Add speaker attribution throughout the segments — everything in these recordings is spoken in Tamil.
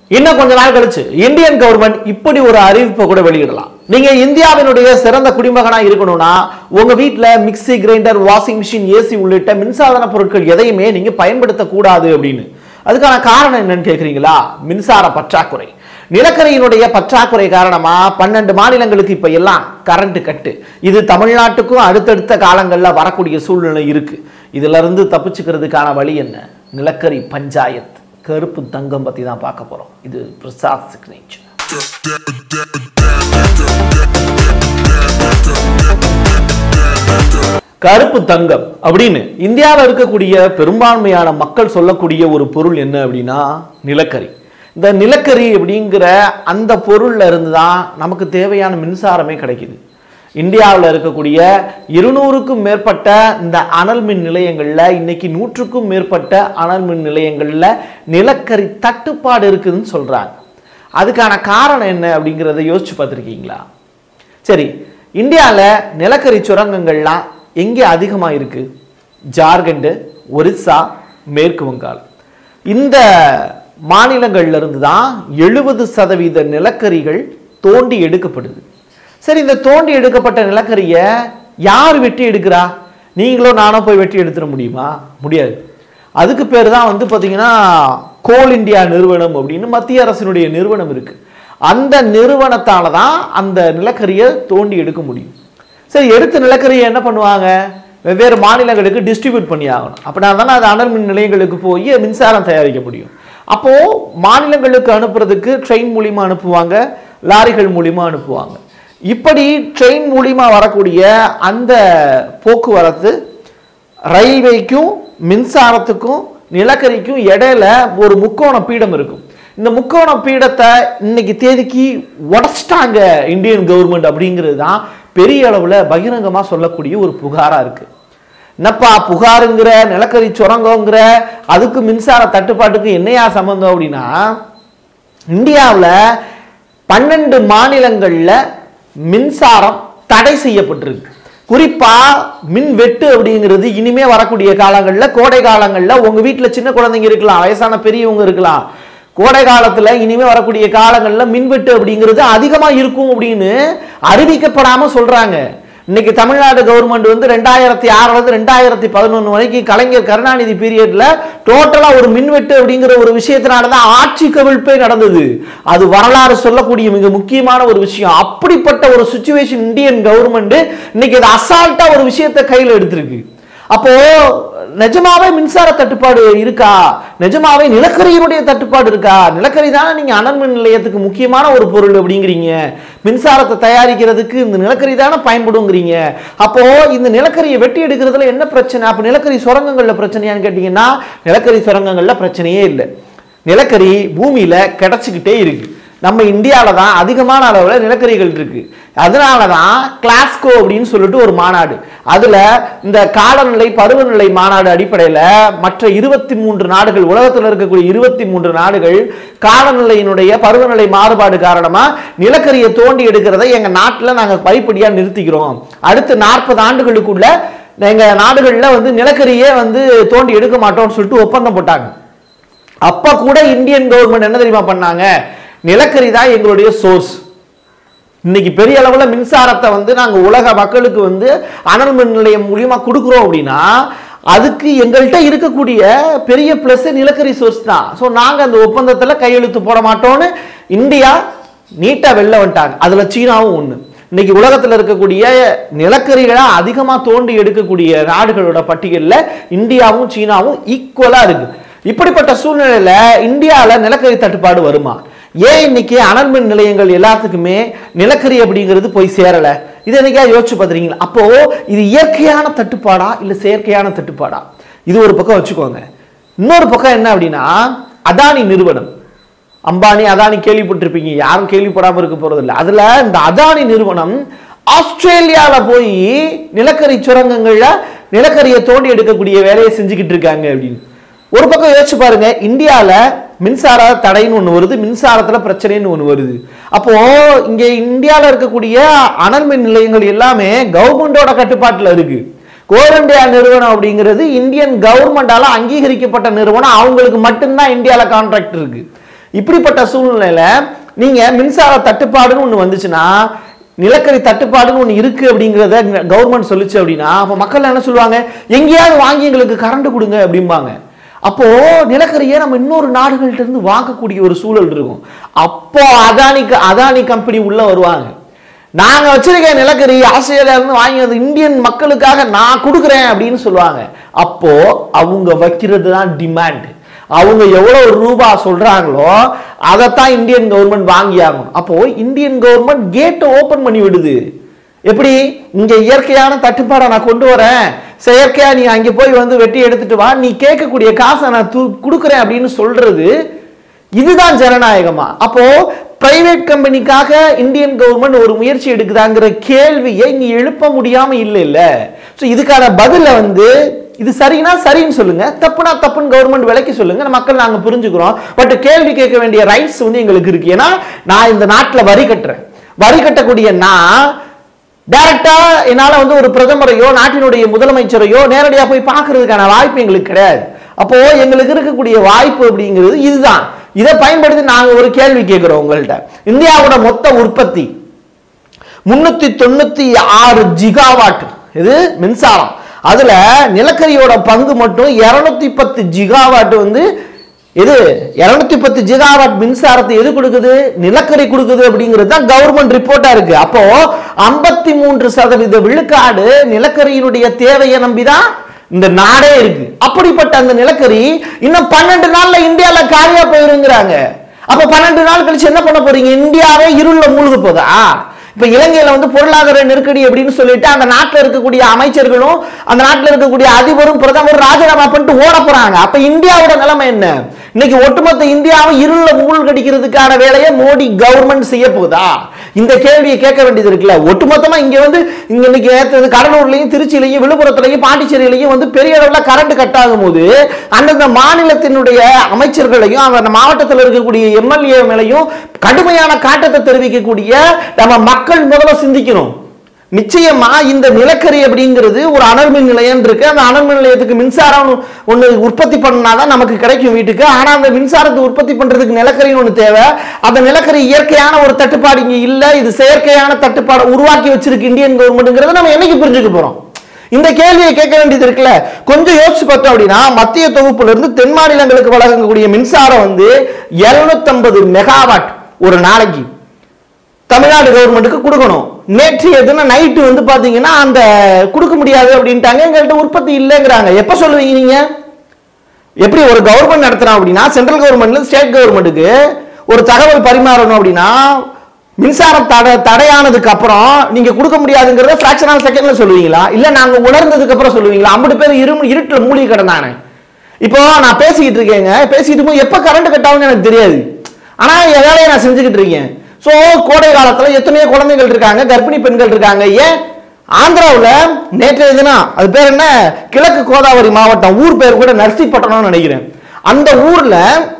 Speaker 1: இன்னும் கொஞ்ச நாள் கழிச்சு இந்தியன் கவர்மெண்ட் இப்படி ஒரு அறிவிப்பை கூட வெளியிடலாம் நீங்க இந்தியாவினுடைய சிறந்த குடிமகனா இருக்கணும்னா உங்க வீட்ல mixie grinder washing machine AC உள்ளிட்ட மின்சாதன பொருட்கள் எதையுமே நீங்க பயன்படுத்தக்கூடாது அப்படின்னு அதுக்கான காரணம் என்னன்னு கேக்குறீங்களா மின்சார பற்றாக்குறை நிலக்கரியினுடைய பற்றாக்குறை காரணமா பன்னெண்டு மாநிலங்களுக்கு இப்ப எல்லாம் கரண்ட் கட்டு இது தமிழ்நாட்டுக்கும் அடுத்தடுத்த காலங்கள்ல வரக்கூடிய சூழ்நிலை இருக்கு இதுல இருந்து தப்பிச்சுக்கிறதுக்கான வழி என்ன நிலக்கரி பஞ்சாயத்து கருப்பு தங்கம் பத்தி தான் பார்க்க போறோம் இது பிரசாத் சிக்னேச்சர் கருப்பு தங்கம் அப்படின்னு இந்தியாவில் இருக்கக்கூடிய பெரும்பான்மையான மக்கள் சொல்லக்கூடிய ஒரு பொருள் என்ன அப்படின்னா நிலக்கரி இந்த நிலக்கரி அப்படிங்கிற அந்த பொருள்ல இருந்து தான் நமக்கு தேவையான மின்சாரமே கிடைக்குது இந்தியாவில் இருக்கக்கூடிய இருநூறுக்கும் மேற்பட்ட இந்த அனல் மின் நிலையங்களில் இன்னைக்கு நூற்றுக்கும் மேற்பட்ட அனல் மின் நிலையங்களில் நிலக்கரி தட்டுப்பாடு இருக்குதுன்னு சொல்றாங்க அதுக்கான காரணம் என்ன அப்படிங்கிறத யோசிச்சு பார்த்துருக்கீங்களா சரி இந்தியாவில் நிலக்கரி சுரங்கங்கள்லாம் எங்கே அதிகமாக இருக்கு ஜார்க்கண்டு ஒரிஸ்ஸா மேற்கு வங்காளம் இந்த மாநிலங்கள்ல இருந்து தான் எழுபது சதவீத நிலக்கரிகள் தோண்டி எடுக்கப்படுது சரி இந்த தோண்டி எடுக்கப்பட்ட நிலக்கரியை யார் வெட்டி எடுக்கிறா நீங்களோ நானோ போய் வெட்டி எடுத்துட முடியுமா முடியாது அதுக்கு பேர் தான் வந்து பார்த்தீங்கன்னா கோல் இந்தியா நிறுவனம் அப்படின்னு மத்திய அரசினுடைய நிறுவனம் இருக்கு அந்த நிறுவனத்தால தான் அந்த நிலக்கரியை தோண்டி எடுக்க முடியும் சரி எடுத்த நிலக்கரியை என்ன பண்ணுவாங்க வெவ்வேறு மாநிலங்களுக்கு டிஸ்ட்ரிபியூட் பண்ணி ஆகணும் அப்படின்னா தானே அது அனல் மின் நிலையங்களுக்கு போய் மின்சாரம் தயாரிக்க முடியும் அப்போ மாநிலங்களுக்கு அனுப்புறதுக்கு ட்ரெயின் மூலியமா அனுப்புவாங்க லாரிகள் மூலியமா அனுப்புவாங்க இப்படி ட்ரெயின் மூலியமா வரக்கூடிய அந்த போக்குவரத்து ரயில்வேக்கும் மின்சாரத்துக்கும் நிலக்கரிக்கும் இடையில ஒரு முக்கோண பீடம் இருக்கும் இந்த முக்கோண பீடத்தை இன்னைக்கு தேதிக்கு உடச்சிட்டாங்க இந்தியன் கவர்மெண்ட் அப்படிங்கிறது தான் பெரிய அளவுல பகிரங்கமா சொல்லக்கூடிய ஒரு புகாரா இருக்கு என்னப்பா புகாருங்கிற நிலக்கரி சுரங்கங்கிற அதுக்கு மின்சார தட்டுப்பாட்டுக்கு என்னையா சம்பந்தம் அப்படின்னா இந்தியாவில் பன்னெண்டு மாநிலங்கள்ல மின்சாரம் தடை செய்யப்பட்டிருக்கு குறிப்பா மின் வெட்டு அப்படிங்கிறது இனிமே வரக்கூடிய காலங்களில் கோடை காலங்களில் உங்க வீட்டில் சின்ன குழந்தைங்க இருக்கலாம் வயசான பெரியவங்க இருக்கலாம் கோடை காலத்துல இனிமே வரக்கூடிய காலங்களில் மின்வெட்டு அப்படிங்கிறது அதிகமா இருக்கும் அப்படின்னு அறிவிக்கப்படாம சொல்றாங்க இன்னைக்கு தமிழ்நாடு கவர்மெண்ட் வந்து ரெண்டாயிரத்தி ஆறுல இருந்து ரெண்டாயிரத்தி பதினொன்று வரைக்கும் கலைஞர் கருணாநிதி பீரியட்ல டோட்டலா ஒரு மின்வெட்டு அப்படிங்கிற ஒரு விஷயத்தினால தான் ஆட்சி கவிழ்ப்பே நடந்தது அது வரலாறு சொல்லக்கூடிய மிக முக்கியமான ஒரு விஷயம் அப்படிப்பட்ட ஒரு சுச்சுவேஷன் இந்தியன் கவர்மெண்ட் இன்னைக்கு இது அசால்ட்டா ஒரு விஷயத்தை கையில் எடுத்திருக்கு அப்போ நிஜமாவே மின்சார தட்டுப்பாடு இருக்கா நிஜமாவே நிலக்கரியினுடைய தட்டுப்பாடு இருக்கா நிலக்கரி தானே நீங்க அனல் மின் நிலையத்துக்கு முக்கியமான ஒரு பொருள் அப்படிங்கிறீங்க மின்சாரத்தை தயாரிக்கிறதுக்கு இந்த நிலக்கரி தானே பயன்படுங்கிறீங்க அப்போ இந்த நிலக்கரியை வெட்டி எடுக்கிறதுல என்ன பிரச்சனை அப்ப நிலக்கரி சுரங்கங்கள்ல பிரச்சனையான்னு கேட்டீங்கன்னா நிலக்கரி சுரங்கங்கள்ல பிரச்சனையே இல்லை நிலக்கரி பூமியில கிடைச்சிக்கிட்டே இருக்கு நம்ம இந்தியாவில் தான் அதிகமான அளவில் நிலக்கரிகள் இருக்கு அதனால தான் கிளாஸ்கோ அப்படின்னு சொல்லிட்டு ஒரு மாநாடு அதில் இந்த காலநிலை பருவநிலை மாநாடு அடிப்படையில் மற்ற இருபத்தி மூன்று நாடுகள் உலகத்தில் இருக்கக்கூடிய இருபத்தி மூன்று நாடுகள் காலநிலையினுடைய பருவநிலை மாறுபாடு காரணமாக நிலக்கரியை தோண்டி எடுக்கிறதை எங்கள் நாட்டில் நாங்கள் படிப்படியாக நிறுத்திக்கிறோம் அடுத்த நாற்பது ஆண்டுகளுக்குள்ள எங்கள் நாடுகளில் வந்து நிலக்கரியே வந்து தோண்டி எடுக்க மாட்டோம்னு சொல்லிட்டு ஒப்பந்தம் போட்டாங்க அப்ப கூட இந்தியன் கவர்மெண்ட் என்ன தெரியுமா பண்ணாங்க நிலக்கரி தான் எங்களுடைய சோர்ஸ் இன்னைக்கு பெரிய அளவுல மின்சாரத்தை வந்து நாங்க உலக மக்களுக்கு வந்து அனல் மின் நிலையம் மூலியமா கொடுக்குறோம் அப்படின்னா அதுக்கு எங்கள்கிட்ட இருக்கக்கூடிய பெரிய பிளஸ் நிலக்கரி சோர்ஸ் தான் ஸோ நாங்க அந்த ஒப்பந்தத்துல கையெழுத்து போட மாட்டோம்னு இந்தியா நீட்டா வெளில வந்துட்டாங்க அதுல சீனாவும் ஒண்ணு இன்னைக்கு உலகத்துல இருக்கக்கூடிய நிலக்கரிகளை அதிகமா தோண்டி எடுக்கக்கூடிய நாடுகளோட பட்டியல்ல இந்தியாவும் சீனாவும் ஈக்குவலா இருக்கு இப்படிப்பட்ட சூழ்நிலையில இந்தியால நிலக்கரி தட்டுப்பாடு வருமா ஏன் இன்னைக்கு அனல் மின் நிலையங்கள் எல்லாத்துக்குமே நிலக்கரி அப்படிங்கிறது போய் சேரல இதை என்னைக்கா யோசிச்சு பார்த்துறீங்களா அப்போ இது இயற்கையான தட்டுப்பாடா இல்ல செயற்கையான தட்டுப்பாடா இது ஒரு பக்கம் வச்சுக்கோங்க இன்னொரு பக்கம் என்ன அப்படின்னா அதானி நிறுவனம் அம்பானி அதானி கேள்விப்பட்டிருப்பீங்க யாரும் கேள்விப்படாம இருக்க போறது இல்லை அதுல இந்த அதானி நிறுவனம் ஆஸ்திரேலியால போய் நிலக்கரி சுரங்கங்கள்ல நிலக்கரியை தோண்டி எடுக்கக்கூடிய வேலையை செஞ்சுக்கிட்டு இருக்காங்க அப்படின்னு ஒரு பக்கம் யோசிச்சு பாருங்க இந்தியால மின்சார தடைன்னு ஒண்ணு வருது மின்சாரத்துல பிரச்சனைன்னு ஒண்ணு வருது அப்போ இங்க இந்தியால இருக்கக்கூடிய அனல் மின் நிலையங்கள் எல்லாமே கவர்மெண்டோட கட்டுப்பாட்டுல இருக்கு கோல் இந்தியா நிறுவனம் அப்படிங்கிறது இந்தியன் கவர்மெண்டால அங்கீகரிக்கப்பட்ட நிறுவனம் அவங்களுக்கு மட்டும்தான் இந்தியால கான்ட்ராக்ட் இருக்கு இப்படிப்பட்ட சூழ்நிலையில நீங்க மின்சார தட்டுப்பாடுன்னு ஒண்ணு வந்துச்சுன்னா நிலக்கரி தட்டுப்பாடுன்னு ஒண்ணு இருக்கு அப்படிங்கிறத கவர்மெண்ட் சொல்லுச்சு அப்படின்னா அப்ப மக்கள் என்ன சொல்லுவாங்க எங்கேயாவது வாங்கி எங்களுக்கு கரண்ட் கொடுங்க அப்படிம்பாங்க அப்போ நிலக்கரியை நம்ம இன்னொரு நாடுகள்ட்ட இருந்து வாங்கக்கூடிய ஒரு சூழல் இருக்கும் அப்போ அதானி அதானி கம்பெனி உள்ள வருவாங்க நாங்க வச்சிருக்க நிலக்கரி ஆஸ்திரேலியா இருந்து வாங்கி வந்து இந்தியன் மக்களுக்காக நான் கொடுக்குறேன் அப்படின்னு சொல்லுவாங்க அப்போ அவங்க வைக்கிறது தான் டிமாண்ட் அவங்க எவ்வளவு ரூபா சொல்றாங்களோ அதைத்தான் இந்தியன் கவர்மெண்ட் வாங்கி ஆகணும் அப்போ இந்தியன் கவர்மெண்ட் கேட்டை ஓபன் பண்ணி விடுது எப்படி இங்க இயற்கையான தட்டுப்பாடை நான் கொண்டு வரேன் செயற்கையா நீ அங்க போய் வந்து வெட்டி எடுத்துட்டு வா நீ கேட்கக்கூடிய காசை நான் தூ கொடுக்குறேன் அப்படின்னு சொல்றது இதுதான் ஜனநாயகமா அப்போ பிரைவேட் கம்பெனிக்காக இந்தியன் கவர்மெண்ட் ஒரு முயற்சி எடுக்குதாங்கிற கேள்வியை இங்க எழுப்ப முடியாம இல்லை இல்ல ஸோ இதுக்கான பதில வந்து இது சரினா சரின்னு சொல்லுங்க தப்புனா தப்புன்னு கவர்மெண்ட் விலைக்கு சொல்லுங்க மக்கள் நாங்க புரிஞ்சுக்கிறோம் பட் கேள்வி கேட்க வேண்டிய ரைட்ஸ் வந்து எங்களுக்கு இருக்கு ஏன்னா நான் இந்த நாட்டுல வரி கட்டுறேன் வரி கட்டக்கூடிய நான் டைரக்டா என்னால வந்து ஒரு பிரதமரையோ நாட்டினுடைய முதலமைச்சரையோ நேரடியா போய் பார்க்கிறதுக்கான வாய்ப்பு எங்களுக்கு கிடையாது அப்போ எங்களுக்கு இருக்கக்கூடிய வாய்ப்பு அப்படிங்கிறது இதுதான் இதை பயன்படுத்தி நாங்க ஒரு கேள்வி கேட்கிறோம் உங்கள்ட்ட இந்தியாவோட மொத்த உற்பத்தி முன்னூத்தி தொண்ணூத்தி ஆறு ஜிகாவாட் இது மின்சாரம் அதுல நிலக்கரியோட பங்கு மட்டும் இருநூத்தி பத்து ஜிகாவாட் வந்து இது இருநூத்தி பத்து ஜிகாவாட் மின்சாரத்தை எது கொடுக்குது நிலக்கரி கொடுக்குது அப்படிங்கிறது தான் கவர்மெண்ட் ரிப்போர்ட்டா இருக்கு அப்போ ஐம்பத்தி மூன்று சதவீத விழுக்காடு நிலக்கரியினுடைய தேவையை நம்பிதான் இந்த நாடே இருக்கு அப்படிப்பட்ட அந்த நிலக்கரி இன்னும் பன்னெண்டு நாள்ல இந்தியால காலியா போயிருங்கிறாங்க அப்ப பன்னெண்டு நாள் கழிச்சு என்ன பண்ண போறீங்க இந்தியாவே இருள்ல மூழ்க போதா இப்ப இலங்கையில வந்து பொருளாதார நெருக்கடி அப்படின்னு சொல்லிட்டு அந்த நாட்டுல இருக்கக்கூடிய அமைச்சர்களும் அந்த நாட்டுல இருக்கக்கூடிய அதிபரும் பிரதமரும் ராஜினாமா பண்ணிட்டு ஓட போறாங்க அப்ப இந்தியாவோட நிலைமை என்ன இன்னைக்கு ஒட்டுமொத்த இந்தியாவை இருள மூழ்கடிக்கிறதுக்கான வேலையை மோடி கவர்மெண்ட் செய்ய போகுதா இந்த கேள்வியை கேட்க வேண்டியது இருக்குல்ல ஒட்டுமொத்தமா இங்க வந்து இங்க இன்னைக்கு நேத்து கடலூர்லயும் திருச்சியிலையும் விழுப்புரத்துலையும் பாண்டிச்சேரியிலையும் வந்து பெரிய அளவுல கரண்ட் கட் ஆகும் போது அந்தந்த மாநிலத்தினுடைய அமைச்சர்களையும் அந்த மாவட்டத்தில் இருக்கக்கூடிய எம்எல்ஏ மேலையும் கடுமையான காட்டத்தை தெரிவிக்கக்கூடிய நம்ம மக்கள் முதல்ல சிந்திக்கணும் நிச்சயமா இந்த நிலக்கரி அப்படிங்கிறது ஒரு அனல் மின் நிலையம் இருக்கு அந்த அனல் மின் நிலையத்துக்கு மின்சாரம் ஒன்று உற்பத்தி பண்ணாதான் நமக்கு கிடைக்கும் வீட்டுக்கு ஆனா அந்த மின்சாரத்தை உற்பத்தி பண்றதுக்கு நிலக்கரின்னு ஒன்று தேவை அந்த நிலக்கரி இயற்கையான ஒரு தட்டுப்பாடு இங்க இல்ல இது செயற்கையான தட்டுப்பாடை உருவாக்கி வச்சிருக்கு இந்தியன் கவர்மெண்ட்ங்கிறத நம்ம என்னைக்கு புரிஞ்சுக்க போறோம் இந்த கேள்வியை கேட்க வேண்டியது இருக்குல்ல கொஞ்சம் யோசிச்சு பார்த்தோம் அப்படின்னா மத்திய தொகுப்புல இருந்து தென் மாநிலங்களுக்கு வழங்கக்கூடிய மின்சாரம் வந்து 750 மெகாவாட் ஒரு நாளைக்கு தமிழ்நாடு கவர்மெண்ட்டுக்கு கொடுக்கணும் நேற்றைய தினம் நைட்டு வந்து பாத்தீங்கன்னா அந்த கொடுக்க முடியாது அப்படின்ட்டாங்க எங்கள்கிட்ட உற்பத்தி இல்லைங்கிறாங்க எப்ப சொல்லுவீங்க நீங்க எப்படி ஒரு கவர்மெண்ட் நடத்துறோம் அப்படின்னா சென்ட்ரல் கவர்மெண்ட்ல ஸ்டேட் கவர்மெண்ட்டுக்கு ஒரு தகவல் பரிமாறணும் அப்படின்னா மின்சாரம் தடை தடையானதுக்கு அப்புறம் நீங்க கொடுக்க முடியாதுங்கிறத ஃபிராக்ஷன் ஆஃப் செகண்ட்ல சொல்லுவீங்களா இல்ல நாங்க உணர்ந்ததுக்கு அப்புறம் சொல்லுவீங்களா ஐம்பது பேர் இரு இருட்டுல மூழ்கி கிடந்தானே இப்போ நான் பேசிக்கிட்டு இருக்கேங்க பேசிக்கிட்டு இருக்கும்போது எப்ப கரண்ட் கட் ஆகும்னு எனக்கு தெரியாது ஆனா என் வேலையை நான் செஞ்சுக்கிட்டு இருக்கேன் சோ கோடை காலத்துல எத்தனையோ குழந்தைகள் இருக்காங்க கர்ப்பிணி பெண்கள் இருக்காங்க ஏன் ஆந்திராவில் நேற்றைய தினம் அது பேர் என்ன கிழக்கு கோதாவரி மாவட்டம் ஊர் பேர் கூட நரசிப்பட்டணம்னு நினைக்கிறேன் அந்த ஊர்ல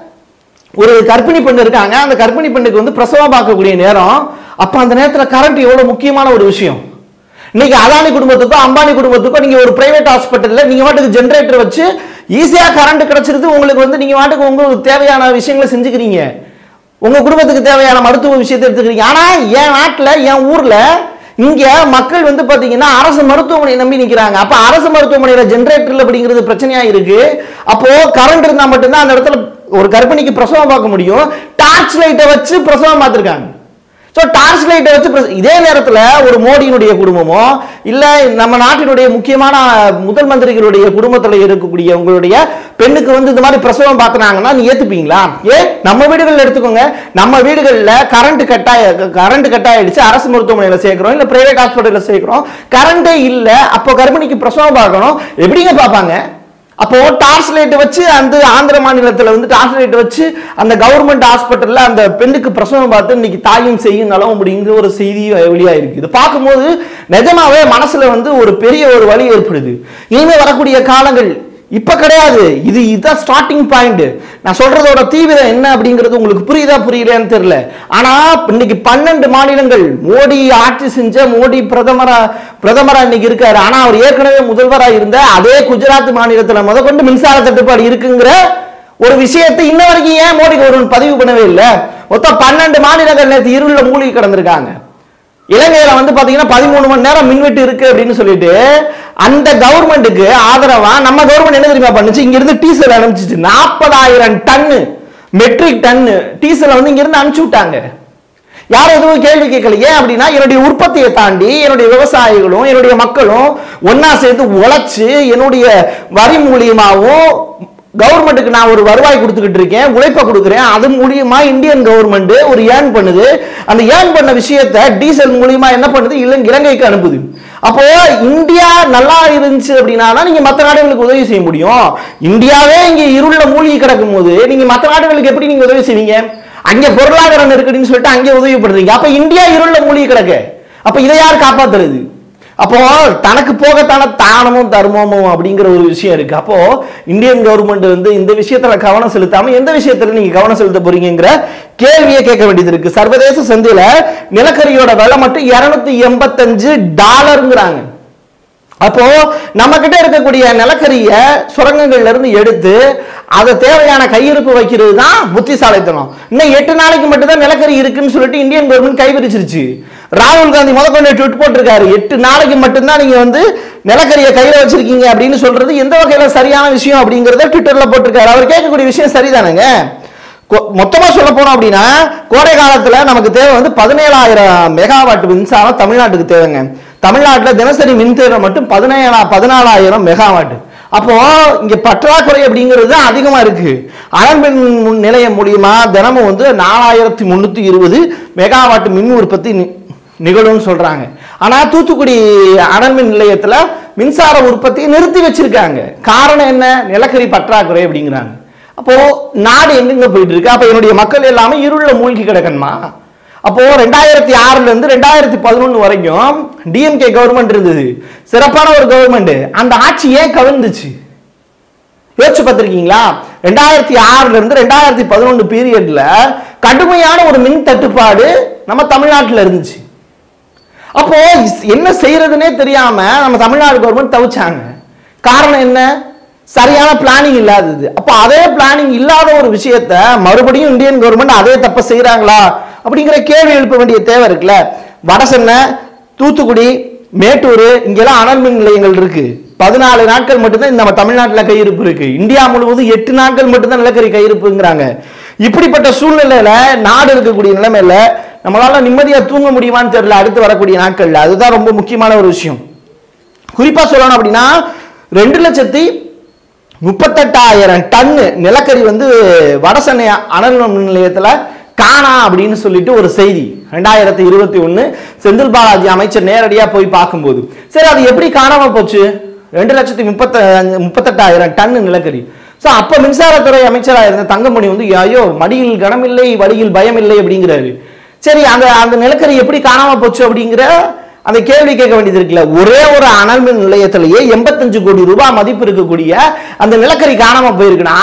Speaker 1: ஒரு கர்ப்பிணி பெண் இருக்காங்க அந்த கர்ப்பிணி பெண்ணுக்கு வந்து பிரசவம் பார்க்கக்கூடிய நேரம் அப்ப அந்த நேரத்துல கரண்ட் எவ்வளவு முக்கியமான ஒரு விஷயம் இன்னைக்கு அதானி குடும்பத்துக்கோ அம்பானி குடும்பத்துக்கோ நீங்க ஒரு பிரைவேட் ஹாஸ்பிட்டல்ல நீங்க வாட்டுக்கு ஜென்ரேட்டர் வச்சு ஈஸியா கரண்ட் கிடைச்சிருது உங்களுக்கு வந்து நீங்க வாட்டுக்கு உங்களுக்கு தேவையான விஷயங்களை செஞ்சுக்கிறீங்க உங்க குடும்பத்துக்கு தேவையான மருத்துவ விஷயத்தை எடுத்துக்கிறீங்க ஆனா என் நாட்டுல என் ஊர்ல இங்க மக்கள் வந்து பாத்தீங்கன்னா அரசு மருத்துவமனையை நம்பி நிக்கிறாங்க அப்ப அரசு மருத்துவமனையில ஜென்ரேட்டர்ல அப்படிங்கிறது பிரச்சனையா இருக்கு அப்போ கரண்ட் இருந்தா மட்டும்தான் அந்த இடத்துல ஒரு கர்ப்பிணிக்கு பிரசவம் பார்க்க முடியும் டார்ச் லைட்டை வச்சு பிரசவம் பார்த்திருக்காங்க ஸோ டார்ச் லைட்டை வச்சு பிரச- இதே நேரத்தில் ஒரு மோடியினுடைய குடும்பமோ இல்லை நம்ம நாட்டினுடைய முக்கியமான முதல் மந்திரிகளுடைய குடும்பத்தில் இருக்கக்கூடிய உங்களுடைய பெண்ணுக்கு வந்து இந்த மாதிரி பிரசவம் பார்த்துனாங்கன்னா நீ ஏத்துப்பீங்களா ஏ நம்ம வீடுகளில் எடுத்துக்கோங்க நம்ம வீடுகளில் கரண்ட் கட்டாய கரண்ட் கட் ஆயிடுச்சு அரசு மருத்துவமனையில் சேர்க்கிறோம் இல்லை பிரைவேட் ஹாஸ்பிட்டலில் சேர்க்கிறோம் கரண்டே இல்லை அப்போ கர்ப்பிணிக்கு பிரசவம் பார்க்கணும் எப்படிங்க பார்ப்பாங்க அப்போ டார்ச் லைட் வச்சு அந்த ஆந்திர மாநிலத்துல வந்து டார்ச் லைட் வச்சு அந்த கவர்மெண்ட் ஹாஸ்பிட்டல்ல அந்த பெண்ணுக்கு பிரசவம் பார்த்து இன்னைக்கு தாயும் செய்யும் நலம் அப்படிங்கிற ஒரு செய்தி வெளியா இருக்கு இது பார்க்கும்போது நிஜமாவே மனசுல வந்து ஒரு பெரிய ஒரு வலி ஏற்படுது இனிமே வரக்கூடிய காலங்கள் இப்ப கிடையாது இது இதுதான் ஸ்டார்டிங் பாயிண்ட் நான் சொல்றதோட தீவிரம் என்ன அப்படிங்கிறது உங்களுக்கு புரியுதா புரியலையான்னு தெரியல ஆனா இன்னைக்கு பன்னெண்டு மாநிலங்கள் மோடி ஆட்சி செஞ்ச மோடி பிரதமரா பிரதமரா இன்னைக்கு இருக்காரு ஆனா அவர் ஏற்கனவே முதல்வரா இருந்த அதே குஜராத் மாநிலத்துல முத கொண்டு மின்சார தட்டுப்பாடு இருக்குங்கிற ஒரு விஷயத்தை இன்ன வரைக்கும் ஏன் மோடி கவர்மெண்ட் பதிவு பண்ணவே இல்லை மொத்தம் பன்னெண்டு மாநிலங்கள் நேற்று இருள மூழ்கி கிடந்திருக்காங்க இலங்கையில வந்து பாத்தீங்கன்னா பதிமூணு மணி நேரம் மின்வெட்டு இருக்கு அப்படின்னு சொல்லிட்டு அந்த கவர்மெண்ட்டுக்கு ஆதரவா நம்ம கவர்மெண்ட் என்ன தெரியுமா பண்ணுச்சு இங்க இருந்து டீசல் அனுப்பிச்சிச்சு நாற்பதாயிரம் டன்னு மெட்ரிக் டன்னு டீசலை வந்து இங்க இருந்து அனுப்பிச்சு விட்டாங்க யாரும் எதுவும் கேள்வி கேட்கல ஏன் அப்படின்னா என்னுடைய உற்பத்தியை தாண்டி என்னுடைய விவசாயிகளும் என்னுடைய மக்களும் ஒன்னா சேர்ந்து உழைச்சு என்னுடைய வரி மூலியமாவும் கவர்மெண்ட்டுக்கு நான் ஒரு வருவாய் கொடுத்துக்கிட்டு இருக்கேன் உழைப்பை கொடுக்குறேன் அது மூலியமா இந்தியன் கவர்மெண்ட் ஒரு ஏர்ன் பண்ணுது அந்த ஏர்ன் பண்ண விஷயத்தை டீசல் மூலியமா என்ன பண்ணுது இலங்கை இலங்கைக்கு அனுப்புது அப்போ இந்தியா நல்லா இருந்துச்சு அப்படின்னா தான் நீங்க மற்ற நாடுகளுக்கு உதவி செய்ய முடியும் இந்தியாவே இங்க இருள மூழ்கி கிடக்கும் போது நீங்க மற்ற நாடுகளுக்கு எப்படி நீங்க உதவி செய்வீங்க அங்க பொருளாதார நெருக்கடின்னு சொல்லிட்டு அங்கே உதவி பண்றீங்க அப்ப இந்தியா இருள மூழ்கி கிடக்கு அப்ப இதை யார் காப்பாத்துறது அப்போ தனக்கு போகத்தான தானமும் தர்மமும் அப்படிங்கிற ஒரு விஷயம் இருக்கு அப்போ இந்தியன் கவர்மெண்ட் வந்து இந்த விஷயத்துல கவனம் செலுத்தாம எந்த விஷயத்துல நீங்க கவனம் செலுத்த போறீங்கிற கேள்வியை கேட்க வேண்டியது இருக்கு சர்வதேச சந்தையில நிலக்கரியோட விலை மட்டும் இருநூத்தி எண்பத்தஞ்சு டாலருங்கிறாங்க அப்போ நம்ம கிட்ட இருக்கக்கூடிய நிலக்கரிய சுரங்கங்கள்ல இருந்து எடுத்து அதை தேவையான கையிருப்பு வைக்கிறது தான் புத்திசாலித்தனம் இன்னும் எட்டு நாளைக்கு மட்டும்தான் நிலக்கரி இருக்குன்னு சொல்லிட்டு இந்தியன் கவர்மெண்ட் கைவிரிச்சிருச்சு ராகுல் காந்தி முதற்கொண்டு ட்விட் போட்டிருக்காரு எட்டு நாளைக்கு மட்டும்தான் நீங்க வந்து நிலக்கரியை கையில வச்சிருக்கீங்க அப்படின்னு சொல்றது எந்த வகையில சரியான விஷயம் அப்படிங்கறத ட்விட்டர்ல போட்டிருக்காரு அவர் கேட்கக்கூடிய விஷயம் சரிதானுங்க கொ- மொத்தமா சொல்ல போனோம் அப்படின்னா கோடை காலத்துல நமக்கு தேவை வந்து பதினேழாயிரம் மெகாவாட் மின்சாரம் தமிழ்நாட்டுக்கு தேவைங்க தமிழ்நாட்டுல தினசரி மின் தேவை மட்டும் பதினேழா பதினாலாயிரம் மெகாவாட் அப்போ இங்க பற்றாக்குறை அப்படிங்கிறது தான் அதிகமா இருக்கு அனல்மின் முன் நிலையம் மூலியமா தினமும் வந்து நாலாயிரத்தி முன்னூத்தி இருபது மெகாவாட் மின் உற்பத்தி நி- நிகழும்னு சொல்றாங்க ஆனா தூத்துக்குடி அனல்மின் நிலையத்துல மின்சார உற்பத்தியை நிறுத்தி வச்சிருக்காங்க காரணம் என்ன நிலக்கரி பற்றாக்குறை அப்படிங்கிறாங்க அப்போ நாடு எங்கெங்க போயிட்டு இருக்கு அப்ப என்னுடைய மக்கள் எல்லாமே இருள மூழ்கி கிடக்கணுமா அப்போ ரெண்டாயிரத்தி ஆறுல இருந்து ரெண்டாயிரத்தி பதினொன்று வரைக்கும் டிஎம்கே கவர்மெண்ட் இருந்தது சிறப்பான ஒரு கவர்மெண்ட் அந்த ஆட்சி ஏன் கவிழ்ந்துச்சு யோசிச்சு பார்த்திருக்கீங்களா ரெண்டாயிரத்தி ஆறுல இருந்து ரெண்டாயிரத்தி பதினொன்று பீரியட்ல கடுமையான ஒரு மின் தட்டுப்பாடு நம்ம தமிழ்நாட்டில் இருந்துச்சு அப்போ இஸ்- என்ன செய்யறதுனே தெரியாம நம்ம தமிழ்நாடு கவர்மெண்ட் தவிச்சாங்க காரணம் என்ன சரியான பிளானிங் இல்லாதது அப்போ அதே பிளானிங் இல்லாத ஒரு விஷயத்த மறுபடியும் இந்தியன் கவர்மெண்ட் அதே தப்ப செய்றாங்களா அப்படிங்கிற கேள்வி எழுப்ப வேண்டிய தேவை இருக்குல்ல வடசென்னை தூத்துக்குடி மேட்டூர் இங்கெல்லாம் அனல் மின் நிலையங்கள் இருக்கு பதினாலு நாட்கள் மட்டும்தான் நம்ம தமிழ்நாட்டில் கையிருப்பு இருக்கு இந்தியா முழுவதும் எட்டு நாட்கள் மட்டும்தான் நிலக்கரி கையிருப்புங்கிறாங்க இப்படிப்பட்ட சூழ்நிலையில நாடு இருக்கக்கூடிய நிலைமையில நம்மளால நிம்மதியா தூங்க முடியுமான்னு தெரியல அடுத்து வரக்கூடிய நாட்கள்ல அதுதான் ரொம்ப முக்கியமான ஒரு விஷயம் குறிப்பா சொல்லணும் அப்படின்னா ரெண்டு லட்சத்தி முப்பத்தெட்டாயிரம் டன்னு நிலக்கரி வந்து வடசென்னை அனல் மின் நிலையத்துல காணா அப்படின்னு சொல்லிட்டு ஒரு செய்தி ரெண்டாயிரத்தி இருபத்தி ஒண்ணு செந்தில் பாலாஜி அமைச்சர் நேரடியா போய் பார்க்கும்போது சரி அது எப்படி காணாம போச்சு ரெண்டு லட்சத்தி முப்பத்த முப்பத்தெட்டாயிரம் டன் நிலக்கரி ஸோ அப்ப மின்சாரத்துறை அமைச்சராக இருந்த தங்கமணி வந்து ஐயோ மடியில் கனமில்லை வழியில் பயம் இல்லை அப்படிங்கிறாரு சரி அந்த அந்த நிலக்கரி எப்படி காணாம போச்சு அப்படிங்கிற அந்த கேள்வி கேட்க வேண்டியது இருக்குல்ல ஒரே ஒரு அனல் மின் நிலையத்திலேயே எண்பத்தஞ்சு கோடி ரூபாய் மதிப்பு இருக்கக்கூடிய அந்த நிலக்கரி காணாம போயிருக்குன்னா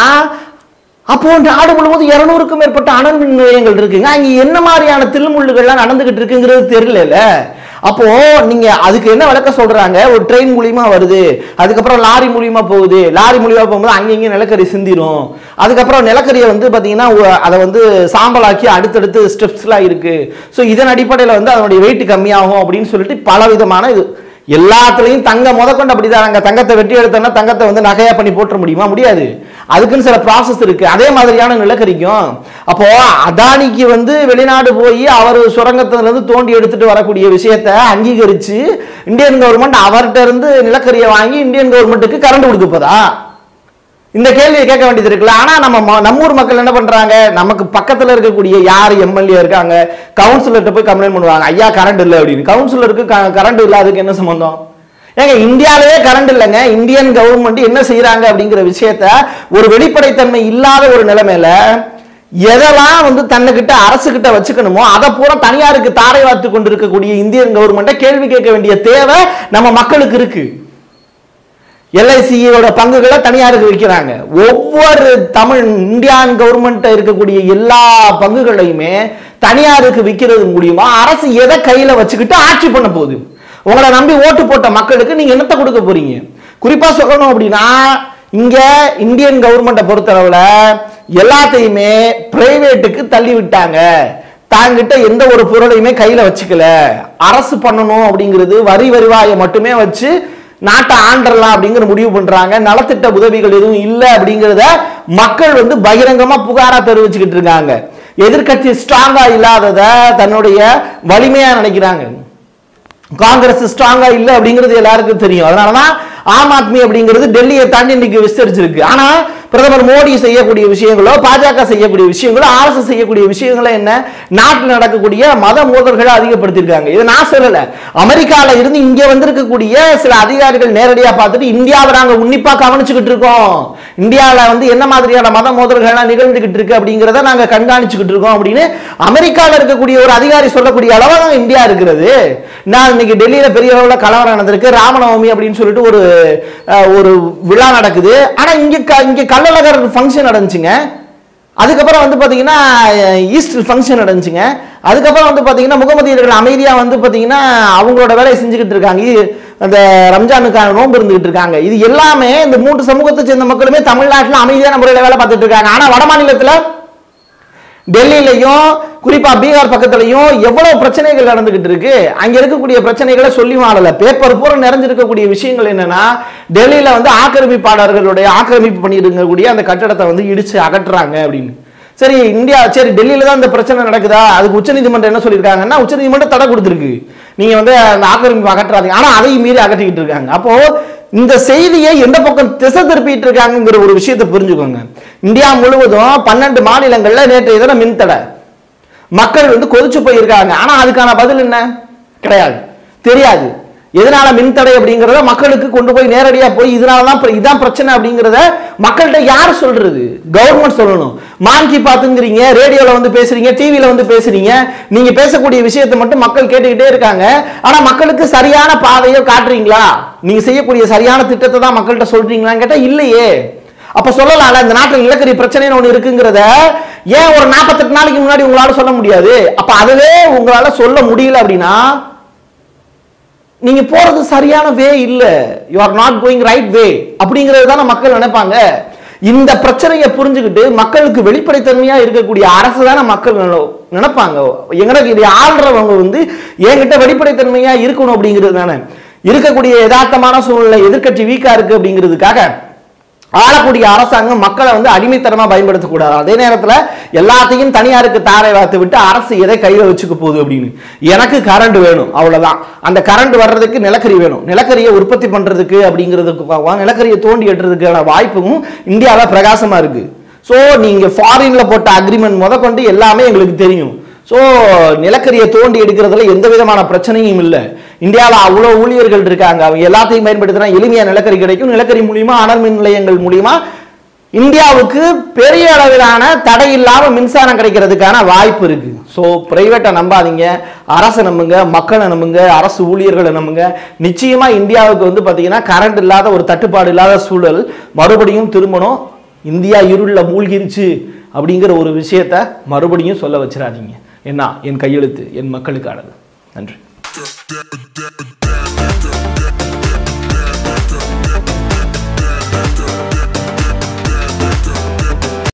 Speaker 1: அப்போ நாடு முழுவதும் இருநூறுக்கும் மேற்பட்ட அனல் மின் நிலையங்கள் இருக்குங்க அங்க என்ன மாதிரியான தில்முள்ளுகள்லாம் நடந்துகிட்டு இருக்குங்கிறது தெரியல அப்போ நீங்க அதுக்கு என்ன விளக்க சொல்றாங்க ஒரு ட்ரெயின் மூலியமா வருது அதுக்கப்புறம் லாரி மூலியமா போகுது லாரி மூலியமா போகும்போது அங்கங்க நிலக்கரி சிந்திரும் அதுக்கப்புறம் நிலக்கரியை வந்து பாத்தீங்கன்னா ஒ- அதை வந்து சாம்பலாக்கி அடுத்தடுத்து ஸ்டெப்ஸ்லாம் இருக்கு ஸோ இதன் அடிப்படையில் வந்து அதனுடைய வெயிட் கம்மியாகும் அப்படின்னு சொல்லிட்டு பல விதமான இது எல்லாத்துலயும் தங்க முதற்கொண்டு அப்படிதான் அங்க தங்கத்தை வெட்டி எடுத்தோம்னா தங்கத்தை வந்து நகையா பண்ணி போட்டுற முடியுமா முடியாது அதுக்குன்னு சில ப்ராசஸ் இருக்கு அதே மாதிரியான நிலக்கரிக்கும் அப்போ அதானிக்கு வந்து வெளிநாடு போய் அவர் சுரங்கத்துல இருந்து தோண்டி எடுத்துட்டு வரக்கூடிய விஷயத்த அங்கீகரிச்சு இந்தியன் கவர்மெண்ட் அவர்கிட்ட இருந்து நிலக்கரியை வாங்கி இந்தியன் கவர்மெண்ட்டுக்கு கரண்ட் கொடுக்க போதா இந்த கேள்வியை கேட்க வேண்டியது இருக்குல்ல ஆனா நம்ம ம- நம்ம ஊர் மக்கள் என்ன பண்றாங்க நமக்கு பக்கத்துல இருக்கக்கூடிய யார் எம்எல்ஏ இருக்காங்க கவுன்சிலர்கிட்ட போய் கம்ப்ளைண்ட் பண்ணுவாங்க ஐயா கரண்ட் இல்லை அப்படின்னு கவுன்சிலருக்கு கரண்ட் இல்லை அதுக்கு என்ன சம்பந்தம் ஏங்க இந்தியாவிலேயே கரண்ட் இல்லைங்க இந்தியன் கவர்மெண்ட் என்ன செய்யறாங்க அப்படிங்கிற விஷயத்த ஒரு வெளிப்படைத்தன்மை இல்லாத ஒரு நிலைமையில எதெல்லாம் வந்து தன்னுகிட்ட அரசு கிட்ட வச்சுக்கணுமோ அதை பூரா தனியாருக்கு தாரை வார்த்து கொண்டிருக்கக்கூடிய இந்தியன் கவர்மெண்ட்டை கேள்வி கேட்க வேண்டிய தேவை நம்ம மக்களுக்கு இருக்கு எல்ஐசியோட பங்குகளை தனியாருக்கு விற்கிறாங்க ஒவ்வொரு தமிழ் இந்தியான் கவர்மெண்ட் இருக்கக்கூடிய எல்லா பங்குகளையுமே தனியாருக்கு விற்கிறது மூலியமா அரசு எதை கையில வச்சுக்கிட்டு ஆட்சி பண்ண போகுது உங்களை நம்பி ஓட்டு போட்ட மக்களுக்கு நீங்க என்னத்தை கொடுக்க போறீங்க குறிப்பா சொல்லணும் அப்படின்னா இங்க இந்தியன் கவர்மெண்ட்டை பொறுத்தளவுல எல்லாத்தையுமே பிரைவேட்டுக்கு தள்ளி விட்டாங்க தாங்கிட்ட எந்த ஒரு பொருளையுமே கையில வச்சுக்கல அரசு பண்ணணும் அப்படிங்கிறது வரி வருவாயை மட்டுமே வச்சு நாட்டை ஆண்டரலாம் அப்படிங்கிற முடிவு பண்றாங்க நலத்திட்ட உதவிகள் எதுவும் இல்லை அப்படிங்கிறத மக்கள் வந்து பகிரங்கமா புகாரா தெரிவிச்சுக்கிட்டு இருக்காங்க எதிர்க்கட்சி ஸ்ட்ராங்கா இல்லாதத தன்னுடைய வலிமையா நினைக்கிறாங்க காங்கிரஸ் ஸ்ட்ராங்கா இல்ல அப்படிங்கிறது எல்லாருக்கும் தெரியும் அதனாலதான் ஆம் ஆத்மி அப்படிங்கிறது டெல்லியை தாண்டி இன்னைக்கு விஸ்தரிச்சிருக்கு ஆனா பிரதமர் மோடி செய்யக்கூடிய விஷயங்களோ பாஜக செய்யக்கூடிய விஷயங்களோ அரசு செய்யக்கூடிய விஷயங்களோ என்ன நாட்டில் நடக்கக்கூடிய மத மோதல்களை அதிகப்படுத்தியிருக்காங்க இதை நான் சொல்லல அமெரிக்கால இருந்து இங்க வந்திருக்கக்கூடிய சில அதிகாரிகள் நேரடியா பார்த்துட்டு இந்தியாவை நாங்க உன்னிப்பா கவனிச்சுக்கிட்டு இருக்கோம் இந்தியாவில் வந்து என்ன மாதிரியான மத மோதல்கள்லாம் நிகழ்ந்துகிட்டு இருக்கு அப்படிங்கிறத நாங்க கண்காணிச்சுக்கிட்டு இருக்கோம் அப்படின்னு அமெரிக்காவில் இருக்கக்கூடிய ஒரு அதிகாரி சொல்லக்கூடிய அளவு தான் இந்தியா இருக்கிறது நான் இன்னைக்கு டெல்லியில பெரிய அளவில் கலவரம் நடந்திருக்கு ராமநவமி அப்படின்னு சொல்லிட்டு ஒரு அஹ், ஒரு விழா நடக்குது ஆனா இங்க க- இங்க கள்ளழகர் ஃபங்க்ஷன் நடந்துச்சுங்க அதுக்கப்புறம் வந்து பாத்தீங்கன்னா அஹ், ஈஸ்டர் ஃபங்க்ஷன் நடந்துச்சுங்க அதுக்கப்புறம் வந்து பாத்தீங்கன்னா முகமதியர்கள் அமைதியா வந்து பாத்தீங்கன்னா அவங்களோட வேலையை செஞ்சுக்கிட்டு இருக்காங்க இது- அந்த ரம்ஜானுக்கான நோன்பு இருந்துகிட்டு இருக்காங்க இது எல்லாமே இந்த மூன்று சமூகத்தை சேர்ந்த மக்களுமே தமிழ்நாட்டில் அமைதியான முறையில் வேலை பார்த்துட்டு இருக்காங்க ஆனா வட மாநிலத்துல டெல்லியிலையும் குறிப்பா பீகார் பக்கத்துலயும் எவ்வளவு பிரச்சனைகள் நடந்துகிட்டு இருக்கு அங்க இருக்கக்கூடிய பிரச்சனைகளை சொல்லி மாறல பேப்பர் பூரா நிறைஞ்சிருக்கக்கூடிய விஷயங்கள் என்னன்னா டெல்லியில வந்து ஆக்கிரமிப்பாளர்களுடைய ஆக்கிரமிப்பு பண்ணிருக்கக்கூடிய அந்த கட்டடத்தை வந்து இடிச்சு அகற்றுறாங்க அப்படின்னு சரி இந்தியா சரி டெல்லியில தான் இந்த பிரச்சனை நடக்குதா அதுக்கு உச்சநீதிமன்றம் என்ன சொல்லியிருக்காங்கன்னா உச்சநீதிமன்றம் தடை கொடுத்துருக்கு நீங்க வந்து அந்த ஆக்கிரமிப்பு அகற்றாதீங்க ஆனா அதையும் மீறி அகற்றிக்கிட்டு இருக்காங்க அப்போ இந்த செய்தியை எந்த பக்கம் திசை திருப்பிட்டு இருக்காங்கங்கிற ஒரு விஷயத்தை புரிஞ்சுக்கோங்க இந்தியா முழுவதும் பன்னெண்டு மாநிலங்கள்ல நேற்றைய தினம் மின்தடை மக்கள் வந்து கொதிச்சு போயிருக்காங்க ஆனா அதுக்கான பதில் என்ன கிடையாது தெரியாது எதனால மின்தடை அப்படிங்கறத மக்களுக்கு கொண்டு போய் நேரடியா போய் இதனால தான் பிர- இதான் பிரச்சனை அப்படிங்கறத மக்கள்கிட்ட யார் சொல்றது கவர்மெண்ட் சொல்லணும் மான் கி பாத்துங்கிறீங்க ரேடியோல வந்து பேசுறீங்க டிவில வந்து பேசுறீங்க நீங்க பேசக்கூடிய விஷயத்தை மட்டும் மக்கள் கேட்டுக்கிட்டே இருக்காங்க ஆனா மக்களுக்கு சரியான பாதையை காட்டுறீங்களா நீங்க செய்யக்கூடிய சரியான திட்டத்தை தான் மக்கள்கிட்ட சொல்றீங்களான்னு கேட்டா இல்லையே அப்ப சொல்லலாம்ல இந்த நாட்டில் நிலக்கரி பிரச்சனைன்னு ஒண்ணு இருக்குங்கிறத ஏன் ஒரு நாற்பத்தெட்டு நாளைக்கு முன்னாடி உங்களால சொல்ல முடியாது அப்ப அதுவே உங்களால சொல்ல முடியல அப்படின்னா நீங்க போறது சரியான வே இல்ல you are not going right way அப்படிங்கிறது தானே மக்கள் நினைப்பாங்க இந்த பிரச்சனையை புரிஞ்சுக்கிட்டு மக்களுக்கு வெளிப்படைத்தன்மையா இருக்கக்கூடிய அரசு தானே மக்கள் நினை- நினைப்பாங்க எங்களுக்கு இதை ஆள்றவங்க வந்து என்கிட்ட வெளிப்படைத்தன்மையா இருக்கணும் அப்படிங்கிறது தானே இருக்கக்கூடிய யதார்த்தமான சூழ்நிலை எதிர்க்கட்சி வீக்கா இருக்கு அப்படிங்கிறதுக்காக ஆளக்கூடிய அரசாங்கம் மக்களை வந்து அடிமைத்தனமா பயன்படுத்தக்கூடாது அதே நேரத்துல எல்லாத்தையும் தனியாருக்கு தாரை வார்த்து விட்டு அரசு எதை கையில வச்சுக்க போகுது அப்படின்னு எனக்கு கரண்ட் வேணும் அவ்வளவுதான் அந்த கரண்ட் வர்றதுக்கு நிலக்கரி வேணும் நிலக்கரியை உற்பத்தி பண்றதுக்கு அப்படிங்கிறதுக்கு நிலக்கரியை தோண்டி எட்டுறதுக்கான வாய்ப்பும் இந்தியாவில் பிரகாசமா இருக்கு ஸோ நீங்க ஃபாரின்ல போட்ட அக்ரிமெண்ட் முதற்கொண்டு எல்லாமே எங்களுக்கு தெரியும் ஸோ நிலக்கரியை தோண்டி எடுக்கிறதுல எந்த விதமான பிரச்சனையும் இல்லை இந்தியாவில் அவ்வளோ ஊழியர்கள் இருக்காங்க அவங்க எல்லாத்தையும் பயன்படுத்தினா எளிமையாக நிலக்கரி கிடைக்கும் நிலக்கரி மூலியமா அனல் மின் நிலையங்கள் மூலியமா இந்தியாவுக்கு பெரிய அளவிலான தடை இல்லாம மின்சாரம் கிடைக்கிறதுக்கான வாய்ப்பு இருக்கு ஸோ பிரைவேட்டை நம்பாதீங்க அரசை நம்புங்க மக்களை நம்புங்க அரசு ஊழியர்களை நம்புங்க நிச்சயமா இந்தியாவுக்கு வந்து பாத்தீங்கன்னா கரண்ட் இல்லாத ஒரு தட்டுப்பாடு இல்லாத சூழல் மறுபடியும் திரும்பணும் இந்தியா இருள்ல மூழ்கிருச்சு அப்படிங்கிற ஒரு விஷயத்த மறுபடியும் சொல்ல வச்சிடாதீங்க என்ன என் கையெழுத்து என் மக்களுக்கானது நன்றி
Speaker 2: da da da